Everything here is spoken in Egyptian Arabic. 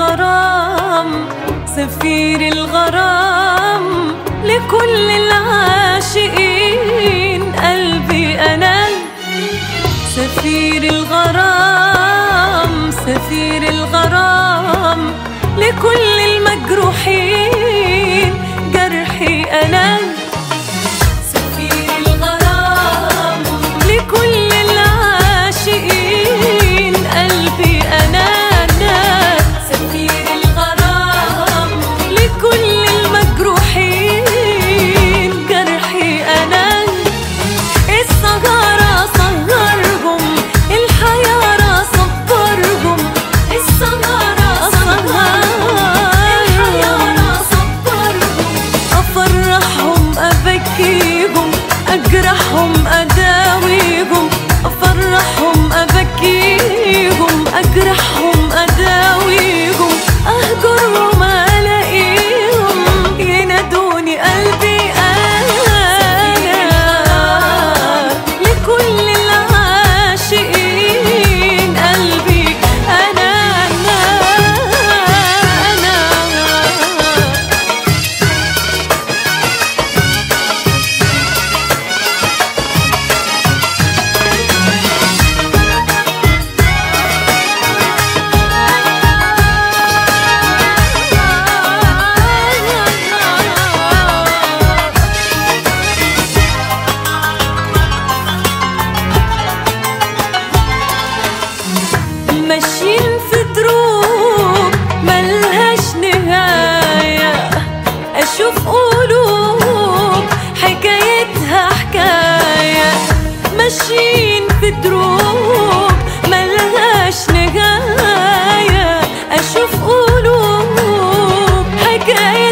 الغرام سفير الغرام لكل العاشقين قلبي أنا سفير الغرام سفير الغرام لكل المجروحين جرحي أنا سفير الغرام لكل العاشقين قلبي أنا أنا سفير الغرام لكل المجروحين جرحي أنا السهرة سهرهم الحيارة صبرهم السهرة الحيارة صبرهم أفرحهم أبكيهم أجرحهم أداويهم أفرحهم أبكيهم أجرحهم أداويهم أهجرهم ألاقيهم ينادوني قلبي أنا لكل العاشقين قلبي أنا أنا أنا ماشيين في دروب ملهاش نهاية أشوف قلوب حكايتها حكاية ماشيين في دروب ملهاش نهاية أشوف قلوب حكايتها